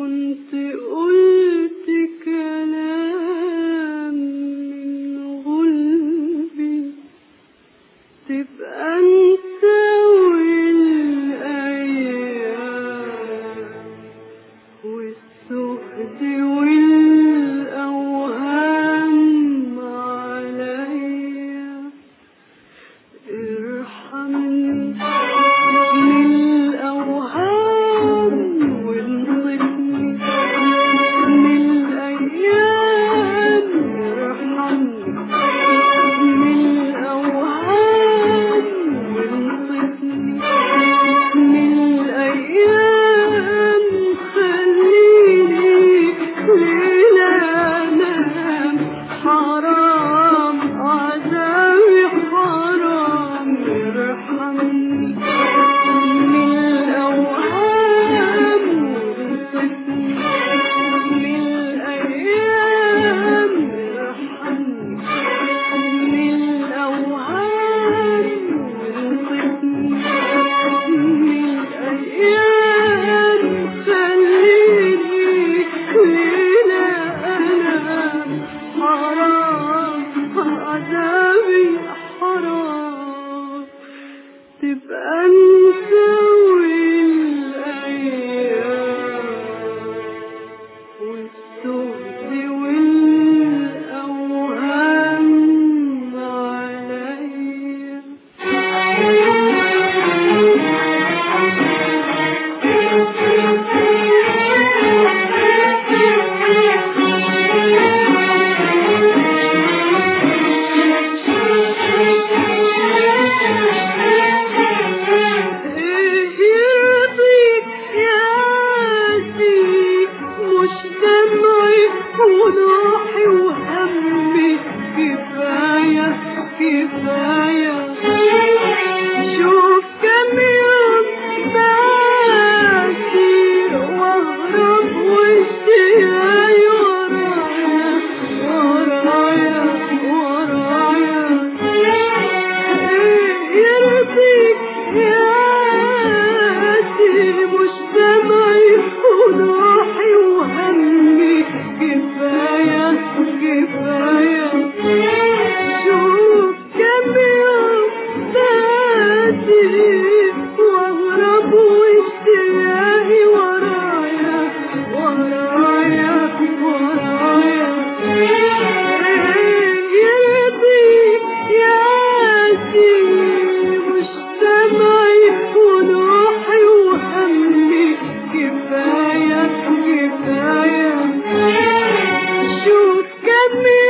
كنت قلت كلام من غلبي تبقى انت والايام والسهد والاوهام عليا ارحمني من الأوهام وانصفني من الأيام ارحمني من الأوهام وانصفني من الأيام خليني ليلة أنام حرام عذابي حرام ارحمني من الأوهام وانصفني من الأيام ارحمني من الأوهام وانصفني من الأيام خليني ليلة أنام حرام عذابي حرام تبقى انت والايام والسهد والاوهام عليا ايه يرضيك يا سيدي مش دمعي ونوحي وهمي كفاية كفاية شوف كم يوم باسي واهرب واشتياقي ورايا ورايا ورايا يرضيك يا سيدي مش دمعي ونوحي وهمي كفاية كفاية شوف كم يوم فاتي واغرب واشتياقي ورايا ورايا ورايا يرضيك يا سيدي مش دمعي ونوحي وهمي كفاية كفاية شوف كم